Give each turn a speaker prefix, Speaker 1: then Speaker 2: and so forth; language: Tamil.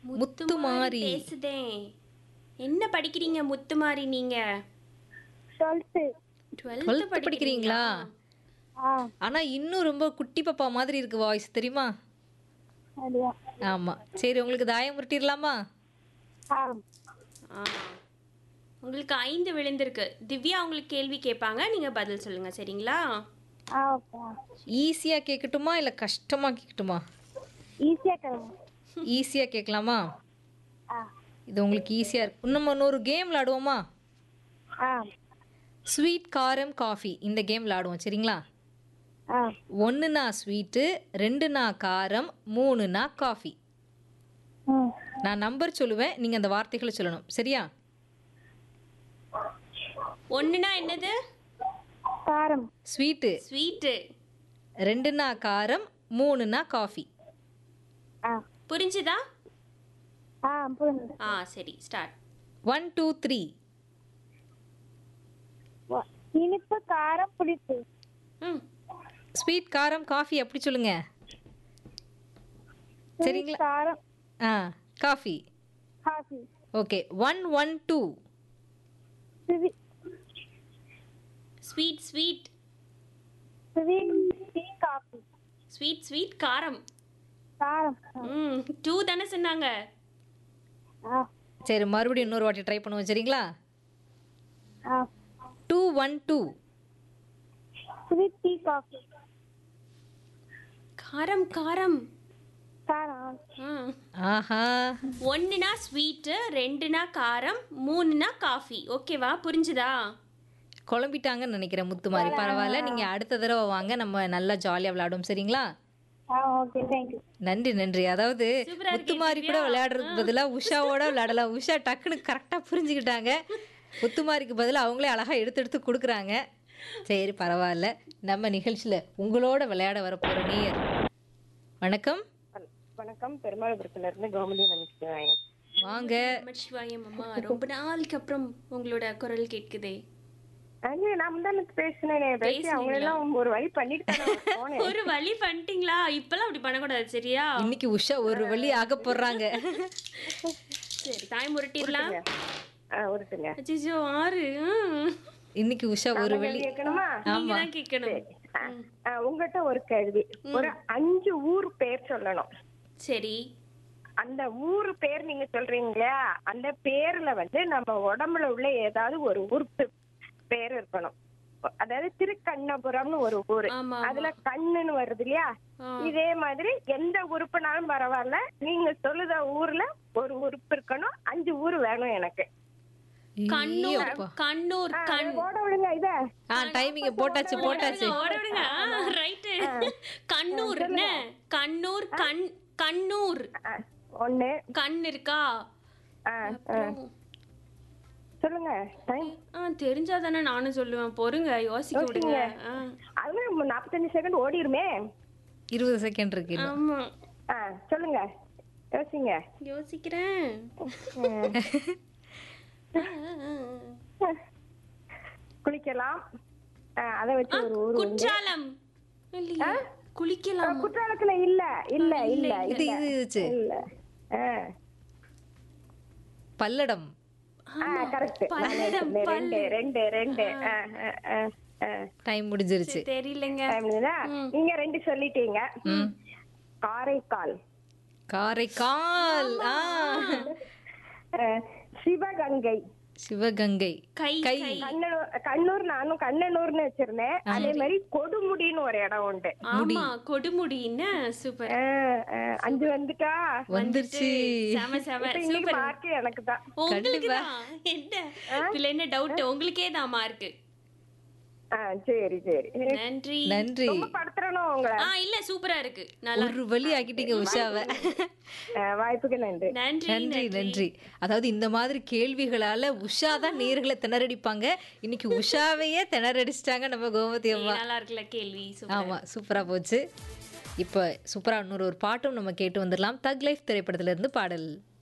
Speaker 1: முத்துமாரி
Speaker 2: பேசுதே என்ன படிக்கிறீங்க முத்துமாரி நீங்க
Speaker 3: டுவெல்த்து
Speaker 2: டுவெல்த்
Speaker 1: டுவெல்த் படிக்கிறீங்களா
Speaker 3: ஆ
Speaker 1: ஆனா இன்னும் ரொம்ப குட்டி பாப்பா மாதிரி இருக்கு வாய்ஸ் தெரியுமா
Speaker 3: அப்படியா
Speaker 1: ஆமா சரி உங்களுக்கு தாயம் உருட்டிடலாமா
Speaker 3: ஆ
Speaker 2: ஆ. உங்களுக்கு ஐந்து விழுந்திருக்கு திவ்யா உங்களுக்கு கேள்வி கேட்பாங்க நீங்க பதில் சொல்லுங்க சரிங்களா
Speaker 3: ஆ ஓகே
Speaker 1: ஈஸியா கேட்கட்டுமா இல்ல கஷ்டமா கேட்கட்டுமா
Speaker 3: ஈஸியாக கிளம்பு
Speaker 1: ஈஸியா கேட்கலாமா
Speaker 3: ஆ
Speaker 1: இது உங்களுக்கு ஈஸியா இருக்கு இன்னும் இன்னொரு கேம் விளாடுவோமா
Speaker 3: ஆ
Speaker 1: ஸ்வீட் காரம் காஃபி இந்த கேம் விளாடுவோம் சரிங்களா
Speaker 3: ஆ
Speaker 1: ஒன்றுனா ஸ்வீட்டு ரெண்டுனா காரம் மூணுனா காஃபி
Speaker 3: ம்
Speaker 1: நான் நம்பர் சொல்லுவேன் நீங்கள் அந்த வார்த்தைகளை சொல்லணும் சரியா
Speaker 2: ஒண்ணுனா என்னது
Speaker 3: காரம்
Speaker 1: ஸ்வீட்டு
Speaker 2: ஸ்வீட்டு
Speaker 1: ரெண்டுனா காரம் மூணுனா காஃபி
Speaker 3: ஆ
Speaker 2: புரிஞ்சுதா
Speaker 3: ஆ புரியுது
Speaker 2: ஆ சரி ஸ்டார்ட்
Speaker 1: ஒன் டூ த்ரீ
Speaker 3: வ- இனிப்பு காரம் புளிப்பு
Speaker 2: ம்
Speaker 1: ஸ்வீட் காரம் காஃபி அப்படி சொல்லுங்க சரிங்களா
Speaker 3: காரம்
Speaker 1: ஆ coffee
Speaker 3: coffee
Speaker 1: okay one one two
Speaker 3: சிவி
Speaker 2: sweet sweet
Speaker 3: sweet tea coffee
Speaker 2: sweet sweet காரம்
Speaker 3: காரம்
Speaker 2: ம் டூ தானே சொன்னாங்க
Speaker 3: ஆ
Speaker 1: சரி மறுபடியும் இன்னொரு வாட்டி ட்ரை பண்ணுவோம் சரிங்களா
Speaker 3: ஆ
Speaker 1: two one two
Speaker 3: sweet tea coffee
Speaker 2: காரம் காரம்
Speaker 3: காரம்
Speaker 2: ஆ.
Speaker 1: ஆஹா
Speaker 2: ஒன்றுனா ஸ்வீட்டு ரெண்டுனா காரம் மூணுனா காஃபி ஓகேவா புரிஞ்சுதா
Speaker 1: குழம்பிட்டாங்கன்னு நினைக்கிறேன் முத்து மாதிரி பரவாயில்ல நீங்கள் அடுத்த தடவை வாங்க நம்ம நல்லா ஜாலியாக விளையாடுவோம் சரிங்களா
Speaker 3: ஆ ஓகே தேங்க்யூ
Speaker 1: நன்றி நன்றி அதாவது
Speaker 2: சூப்பரா இருக்கு
Speaker 1: முத்து மாதிரி கூட விளையாடுறதுக்கு பதிலாக உஷாவோட விளையாடலாம் உஷா டக்குன்னு கரெக்டாக புரிஞ்சுக்கிட்டாங்க முத்துமாரிக்கு பதிலாக அவங்களே அழகாக எடுத்து எடுத்து கொடுக்குறாங்க சரி பரவாயில்ல நம்ம நிகழ்ச்சியில் உங்களோட விளையாட வரப்போகிற நேயர் வணக்கம்
Speaker 4: வணக்கம் பெருமாள்புரத்துல இருந்து கோமதி நினைச்சுக்கிறாங்க
Speaker 1: வாங்க
Speaker 2: நமச்சிவாயம் அம்மா ரொம்ப நாளுக்கு அப்புறம் உங்களோட குரல் கேட்குதே
Speaker 4: அங்கே நான் முந்தானு பேசினேனே பேசி அவங்க எல்லாம் ஒரு வழி பண்ணிட்டு தானே போனேன்
Speaker 2: ஒரு வழி பண்ணிட்டீங்களா இப்பெல்லாம் அப்படி பண்ணக்கூடாது சரியா
Speaker 1: இன்னைக்கு உஷா ஒரு வழி ஆக போடுறாங்க
Speaker 2: சரி தாய் முரட்டிடலாம்
Speaker 4: ஆ, ஒருத்துங்க
Speaker 2: அச்சோ ஆறு ம்.
Speaker 1: இன்னைக்கு உஷா ஒரு வழி
Speaker 4: கேட்கணுமா
Speaker 2: நீங்க தான் கேட்கணும்
Speaker 4: ஆ, ஆ, உங்ககிட்ட ஒரு கேள்வி ஒரு அஞ்சு ஊர் பேர் சொல்லணும்
Speaker 2: சரி
Speaker 4: அந்த ஊர் பேர் நீங்க சொல்றீங்களா அந்த பேர்ல வந்து நம்ம உடம்புல உள்ள ஏதாவது ஒரு உறுப்பு பேர் இருக்கணும் அதாவது திருக்கண்ணபுரம்னு ஒரு ஊரு
Speaker 2: ஆமா
Speaker 4: அதுல கண்ணுன்னு வருது இல்லையா
Speaker 2: ஆ.
Speaker 4: இதே மாதிரி எந்த உறுப்புனாலும் பரவாயில்ல நீங்க சொல்லுத ஊர்ல ஒரு உறுப்பு இருக்கணும் அஞ்சு ஊர் வேணும் எனக்கு
Speaker 2: கண்ணூர்
Speaker 1: ஐயோப்பா.
Speaker 2: கண்ணூர் கண்
Speaker 4: ஓட விடுங்க இத
Speaker 1: ஆ டைமிங்க போட்டாச்சு போட்டாச்சு
Speaker 2: ஓட விடுங்க ரைட்டு கண்ணூர் என்ன கண்ணூர் கண் கண்ணூர்
Speaker 4: ஆ, ஒண்ணு
Speaker 2: கண் இருக்கா
Speaker 4: ஆ,
Speaker 2: அப்புறம்
Speaker 4: சொல்லுங்க டைம்
Speaker 2: ஆ தெரிஞ்சா தானே நானும் சொல்லுவேன் பொறுங்க யோசிக்க விடுங்க ஆ,
Speaker 4: அதுவும் நாற்பத்தஞ்சு செகண்ட் ஓடிருமே
Speaker 1: இருபது செகண்ட் இருக்கு இன்னும்.
Speaker 2: ஆமா
Speaker 4: ஆ, சொல்லுங்க யோசிங்க
Speaker 2: யோசிக்கிறேன்
Speaker 4: குளிக்கலாம் ஆ, அதை வச்சு ஒரு ஊர்
Speaker 2: குற்றாலம் இல்லையா குளிக்கலாம்
Speaker 4: குற்றாலத்துல இல்ல இல்ல இல்ல
Speaker 1: இது இது இருந்துச்சு
Speaker 4: இல்ல ஆ.
Speaker 1: பல்லடம்
Speaker 4: ஆ கரெக்ட் ரெண்டு ரெண்டு ரெண்டு ஆ, ஆ, ஆ, ஆ.
Speaker 1: டைம் முடிஞ்சிருச்சு
Speaker 2: தெரியலங்க
Speaker 4: Time இதுதா? நீங்க ரெண்டு சொல்லிட்டீங்க
Speaker 1: ம்.
Speaker 4: காரைக்கால்
Speaker 1: காரைக்கால் ஆ
Speaker 4: ஆ, சிவகங்கை
Speaker 1: சிவகங்கை
Speaker 2: கை
Speaker 1: கை
Speaker 2: கை
Speaker 4: கண்ணனூர் கண்ணூர் நானும் கண்ணனூர்னு வச்சிருந்தேன் அதே மாதிரி கொடுமுடின்னு ஒரு இடம் உண்டு
Speaker 2: ஆமா கொடுமுடின்னு சூப்பர்
Speaker 4: ஆ, ஆ, அஞ்சு வந்துட்டா
Speaker 1: வந்துருச்சு
Speaker 2: செம செம
Speaker 4: இப்ப இன்னைக்கு
Speaker 2: சூப்பர்
Speaker 4: மார்க் எனக்கு தான்
Speaker 2: உங்களுக்கு தான் என்ன இதுல என்ன டவுட் உங்களுக்கே தான் மார்க்
Speaker 4: ஆ, சரி சரி
Speaker 2: நன்றி
Speaker 1: நன்றி
Speaker 4: ரொம்ப படுத்துறணும் உங்களை
Speaker 2: ஆ இல்ல சூப்பரா இருக்கு நல்லா
Speaker 1: ஒரு வழி ஆக்கிட்டீங்க உஷாவை
Speaker 4: ஆ, வாய்ப்புக்கு நன்றி
Speaker 2: நன்றி
Speaker 1: நன்றி நன்றி அதாவது இந்த மாதிரி கேள்விகளால உஷா தான் நேர்களை திணறடிப்பாங்க இன்னைக்கு உஷாவையே திணறடிச்சிட்டாங்க நம்ம கோமதி அம்மா
Speaker 2: நல்லா இருக்குல்ல கேள்வி சூப்பர்
Speaker 1: ஆமா சூப்பரா போச்சு இப்போ சூப்பரா இன்னொரு ஒரு பாட்டும் நம்ம கேட்டு வந்துடலாம் தக் லைஃப் திரைப்படத்துல இருந்து பாடல்